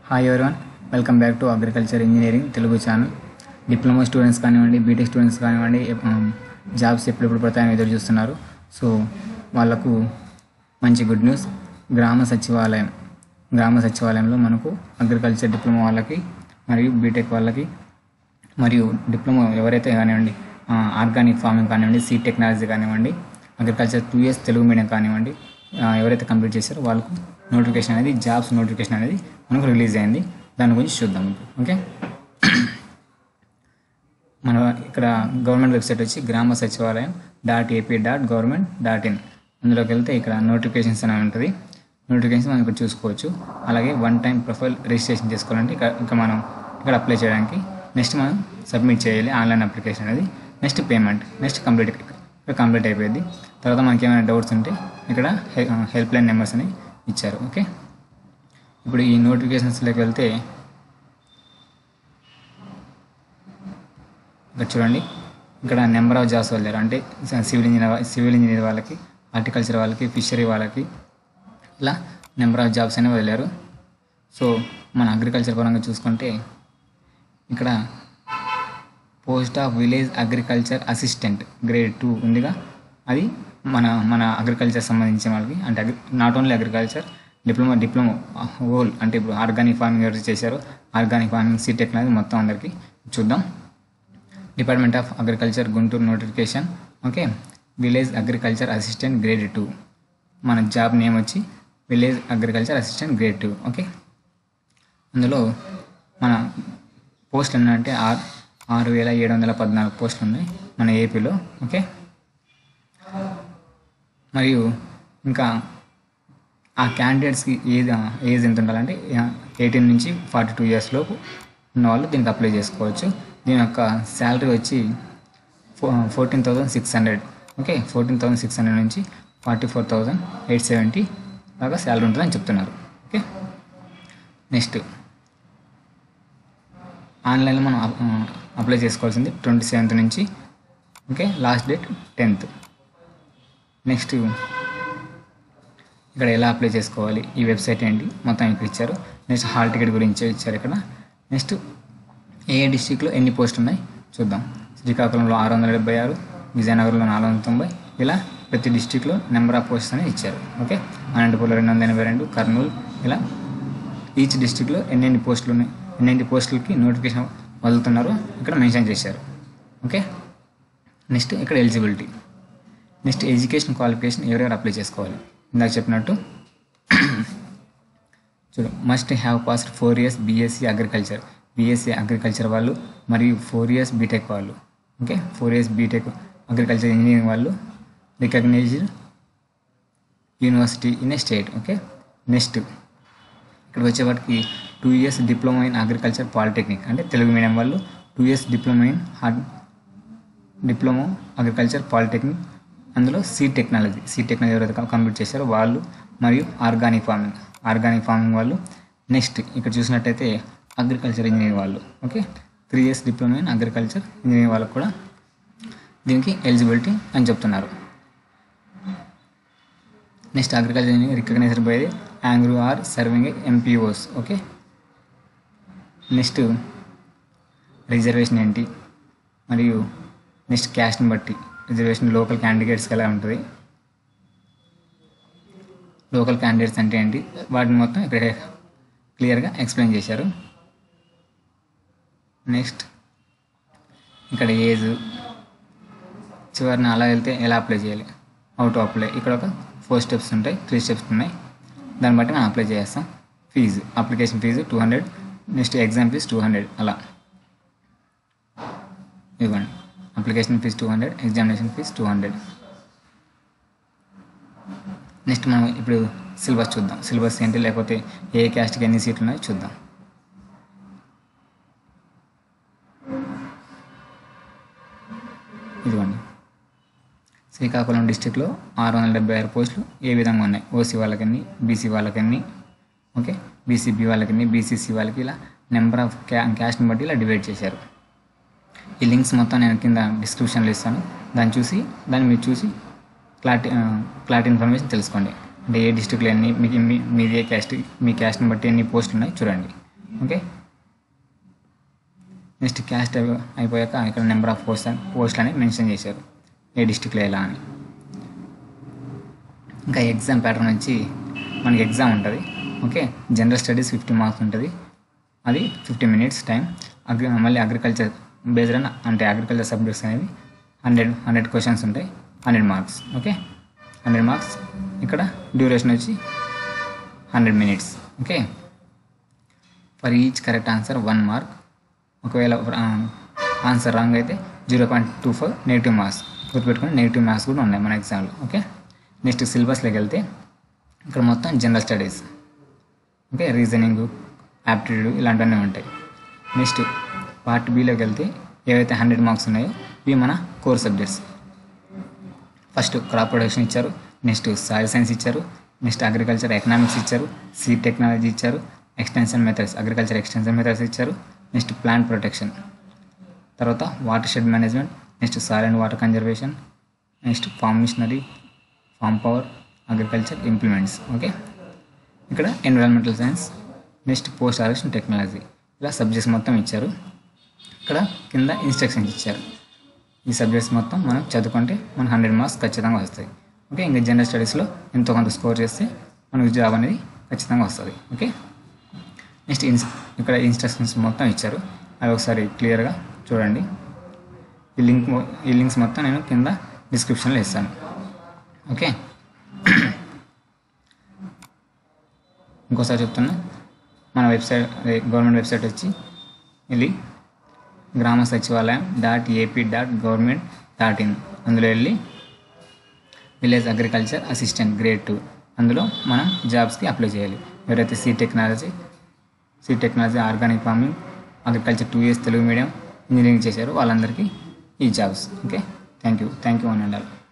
hi everyone welcome back to agriculture engineering Telugu channel diploma students కానివ్వండి BTech students కానివ్వండి jobs ఎప్పుడెప్పుడు పడతాయని ఎదురు చూస్తున్నారు సో వాళ్ళకు మంచి గుడ్ న్యూస్ గ్రామ సచివాలయం గ్రామ సచివాలయంలో మనకు అగ్రికల్చర్ డిప్లొమా వాళ్ళకి మరియు బీటెక్ వాళ్ళకి మరియు డిప్లొమా ఎవరైతే కానివ్వండి ఆర్గానిక్ ఫార్మింగ్ కానివ్వండి సీడ్ టెక్నాలజీ కానివ్వండి agriculture two years Telugu medium కానివ్వండి ఆ, ఎవరైతే కంప్లీట్ చేశారో వాళ్ళకు నోటిఫికేషన్ అనేది జాబ్స్ నోటిఫికేషన్ అనేది మనకు రిలీజ్ అయింది దాని గురించి చూద్దాం ఇప్పుడు ఓకే మన ఇక్కడ గవర్నమెంట్ వెబ్సైట్ వచ్చి Grama Sachivalayam dot AP dot government dot in అందులోకి వెళ్తే ఇక్కడ నోటిఫికేషన్స్ అనేవి ఉంటుంది నోటిఫికేషన్ మనం ఇక్కడ చూసుకోవచ్చు అలాగే వన్ టైం ప్రొఫైల్ రిజిస్ట్రేషన్ చేసుకోవాలంటే ఇక్కడ ఇంకా మనం ఇక్కడ అప్లై చేయడానికి నెక్స్ట్ మనం సబ్మిట్ చేయాలి ఆన్లైన్ అప్లికేషన్ అనేది నెక్స్ట్ పేమెంట్ నెక్స్ట్ కంప్లీట్ ఇక్కడ కంప్లీట్ అయిపోయింది తర్వాత మనకి ఏమైనా డౌట్స్ ఉంటే ఇక్కడ హెల్ప్ లైన్ నెంబర్స్ అని ఇచ్చారు ఓకే ఇప్పుడు ఈ నోటిఫికేషన్స్లోకి వెళ్తే ఇక్కడ చూడండి ఇక్కడ నెంబర్ ఆఫ్ జాబ్స్ వెళ్ళారు అంటే సివిల్ ఇంజనీర్ సివిల్ ఇంజనీర్ వాళ్ళకి హార్టికల్చర్ వాళ్ళకి ఫిషరీ వాళ్ళకి ఇలా నెంబర్ ఆఫ్ జాబ్స్ అనేవి వదిలారు సో మన అగ్రికల్చర్ పరంగా చూసుకుంటే ఇక్కడ post of village agriculture assistant grade two ఉందిగా అది మన మన అగ్రికల్చర్ సంబంధించిన వాళ్ళకి అంటే agri not only agriculture diploma diploma whole అంటే ఇప్పుడు ఆర్గానిక్ ఫార్మింగ్ ఎవరు చేశారో ఆర్గానిక్ ఫార్మింగ్ సీ టెక్నాలజీ మొత్తం అందరికీ చూద్దాం department of agriculture Guntur notification okay village agriculture assistant grade two మన జాబ్ నేమ్ వచ్చి village agriculture assistant grade two okay అందులో మన పోస్టులు ఏంటంటే ఆరు ఆరు వేల ఏడు వందల పద్నాలుగు పోస్టులు ఉన్నాయి మన ఏపీలో ఓకే మరియు ఇంకా ఆ క్యాండిడేట్స్కి ఏజ్ ఏజ్ ఎంత ఉండాలంటే ఎయిటీన్ నుంచి ఫార్టీ టూ ఇయర్స్ లోపు ఉన్న వాళ్ళు దీనికి అప్లై చేసుకోవచ్చు దీని యొక్క శాలరీ వచ్చి ఫో fourteen thousand six hundred okay fourteen thousand six hundred నుంచి forty four thousand eight seventy దాకా శాలరీ ఉంటుందని చెప్తున్నారు ఓకే నెక్స్ట్ ఆన్లైన్లో మనం అప్- అప్లై చేసుకోవాల్సింది ట్వంటీ సెవెంత్ నుంచి okay last date tenth next ఇక్కడ ఎలా అప్లై చేసుకోవాలి ఈ వెబ్సైట్ ఏంటి మొత్తం ఇక్కడ ఇచ్చారు నెక్స్ట్ హాల్ టికెట్ గురించి ఇచ్చారు ఇక్కడ నెక్స్ట్ ఏ ఏ డిస్టిక్లో ఎన్ని పోస్టులు ఉన్నాయి చూద్దాం శ్రీకాకుళంలో ఆరు వందల డెబ్బై ఆరు విజయనగరంలో నాలుగు వందల తొంభై ఇలా ప్రతి డిస్టిక్లో నెంబర్ ఆఫ్ పోస్ట్స్ అనేవి ఇచ్చారు ఓకే అనంతపూర్లో రెండు వందల ఎనభై రెండు కర్నూలు ఇలా ఈచ్ డిస్టిక్లో ఎన్నెన్ని పోస్టులు ఉన్నాయి ఎన్నెన్ని పోస్టులకి నోటిఫికేషన్ వదులుతున్నారో ఇక్కడ మెన్షన్ చేశారు ఓకే నెక్స్ట్ ఇక్కడ ఎలిజిబిలిటీ నెక్స్ట్ ఎడ్యుకేషన్ క్వాలిఫికేషన్ ఎవరెవరు అప్లై చేసుకోవాలి ఇందాక చెప్పినట్టు చూడు must have passed four years BSc agriculture BSc agriculture వాళ్ళు మరియు ఫోర్ ఇయర్స్ బీటెక్ వాళ్ళు okay four years BTech agriculture engineering వాళ్ళు recognised university in a state okay next ఇక్కడ వచ్చేవాటికి two years diploma in agriculture polytechnic అంటే Telugu medium వాళ్ళు two years diploma in hard diploma agriculture polytechnic అందులో seed technology seed technology ఎవరైతే complete చేశారో వాళ్ళు మరియు ఆర్గానిక్ ఫార్మింగ్ ఆర్గానిక్ ఫార్మింగ్ వాళ్ళు నెక్స్ట్ ఇక్కడ చూసినట్టయితే అగ్రికల్చర్ ఇంజనీరింగ్ వాళ్ళు okay three years diploma in agriculture engineering వాళ్ళకు కూడా దీనికి ఎలిజిబిలిటీ అని చెప్తున్నారు next agriculture engineering recognised by ANGRAU or serving MPOs okay next reservation ఏంటి మరియు నెక్స్ట్ క్యాస్ట్ని బట్టి రిజర్వేషన్ లోకల్ క్యాండిడేట్స్కి ఎలా ఉంటుంది లోకల్ క్యాండిడేట్స్ అంటే ఏంటి వాటిని మొత్తం ఇక్కడ క్లియర్గా ఎక్స్ప్లెయిన్ చేశారు నెక్స్ట్ ఇక్కడ ఏజ్ చివరిని అలా వెళ్తే ఎలా అప్లై చేయాలి హౌ టు అప్లై ఇక్కడ ఒక ఫోర్ స్టెప్స్ ఉంటాయి త్రీ స్టెప్స్ ఉన్నాయి దాన్ని బట్టి మనం అప్లై చేస్తాం fee application fee two hundred next exam fee two hundred అలా ఇవ్వండి application fee two hundred examination fee two hundred next మనం ఇప్పుడు సిలబస్ చూద్దాం సిలబస్ ఏంటి లేకపోతే ఏ క్యాస్ట్కి ఎన్ని సీట్లు ఉన్నాయో చూద్దాం ఇదిగోండి శ్రీకాకుళం డిస్టిక్లో ఆరు వందల డెబ్బై ఆరు పోస్టులు ఏ విధంగా ఉన్నాయి ఓసీ వాళ్ళకన్ని బీసీ వాళ్ళకన్ని ఓకే బీసీబీ వాళ్ళకన్ని బీసీసీ వాళ్ళకి ఇలా నెంబర్ ఆఫ్ క్యా క్యాస్ట్ని బట్టి ఇలా డివైడ్ చేశారు ఈ లింక్స్ మొత్తం నేను కింద డిస్క్రిప్షన్లో ఇస్తాను దాన్ని చూసి దాన్ని మీరు చూసి క్లారిటీ క్లారిటీ ఇన్ఫర్మేషన్ తెలుసుకోండి అంటే ఏ డిస్ట్రిక్ట్లో ఎన్ని మీకు మీ మీది ఏ క్యాస్ట్ మీ క్యాస్ట్ని బట్టి ఎన్ని పోస్టులు ఉన్నాయి చూడండి ఓకే నెక్స్ట్ క్యాస్ట్ అయిపో- అయిపోయాక ఇక్కడ నెంబర్ ఆఫ్ పోస్ట్ పోస్ట్లు అని మెన్షన్ చేశారు ఏ డిస్టిక్లో ఎలా అని ఇంకా ఎగ్జామ్ ప్యాటర్న్ వచ్చి మనకి ఎగ్జామ్ ఉంటుంది okay general studies fifty marks ఉంటుంది అది ఫిఫ్టీ మినిట్స్ టైం అగ్రి మళ్ళీ అగ్రికల్చర్ బేస్డ్ అని అంటే అగ్రికల్చర్ సబ్జెక్ట్స్ అనేవి హండ్రెడ్ హండ్రెడ్ క్వశ్చన్స్ ఉంటాయి hundred marks okay hundred marks ఇక్కడ డ్యూరేషన్ వచ్చి hundred minutes okay for each correct answer one mark ఒకవేళ ఆన్సర్ రాంగ్ అయితే zero point two four negative marks గుర్తుపెట్టుకుని నెగిటివ్ మార్క్స్ కూడా ఉన్నాయి మన ఎగ్జామ్లో ఓకే నెక్స్ట్ సిలబస్లోకి వెళ్తే ఇక్కడ మొత్తం general studies okay reasoning aptitude ఇలాంటివన్నీ ఉంటాయి నెక్స్ట్ పార్ట్ బిలోకి వెళ్తే ఏవైతే హండ్రెడ్ మార్క్స్ ఉన్నాయో ఇవి మన core subjects first crop production ఇచ్చారు నెక్స్ట్ సాయిల్ సైన్స్ ఇచ్చారు నెక్స్ట్ అగ్రికల్చర్ ఎకనామిక్స్ ఇచ్చారు సీడ్ టెక్నాలజీ ఇచ్చారు extension methods agriculture extension methods ఇచ్చారు నెక్స్ట్ ప్లాంట్ ప్రొటెక్షన్ తర్వాత watershed management next soil and water conservation next farm machinery farm power agriculture implements okay ఇక్కడ environmental science next post harvesting technology ఇలా subjects మొత్తం ఇచ్చారు ఇక్కడ కింద instructions ఇచ్చారు ఈ సబ్జెక్ట్స్ మొత్తం మనం చదువుకుంటే మనకు హండ్రెడ్ మార్క్స్ ఖచ్చితంగా వస్తాయి ఓకే ఇంకా జనరల్ స్టడీస్లో ఎంతో కొంత స్కోర్ చేస్తే మనకు జాబ్ అనేది ఖచ్చితంగా వస్తుంది ఓకే నెక్స్ట్ ఇన్స్ ఇక్కడ ఇన్స్ట్రక్షన్స్ మొత్తం ఇచ్చారు అవి ఒకసారి క్లియర్గా చూడండి ఈ లింక్ మొ- ఈ లింక్స్ మొత్తం నేను కింద డిస్క్రిప్షన్లో ఇస్తాను ఓకే ఇంకోసారి చెప్తున్నా మన వెబ్సైట్ అదే గవర్నమెంట్ వెబ్సైట్ వచ్చి వెళ్ళి Grama Sachivalayam dot AP dot government dot in అందులో వెళ్ళి village agriculture assistant grade two అందులో మనం జాబ్స్కి అప్లై చేయాలి ఎవరైతే seed technology seed technology organic farming agriculture two years Telugu medium engineering చేశారో వాళ్ళందరికీ ఈ jobs okay thank you thank you అని ఉండాలి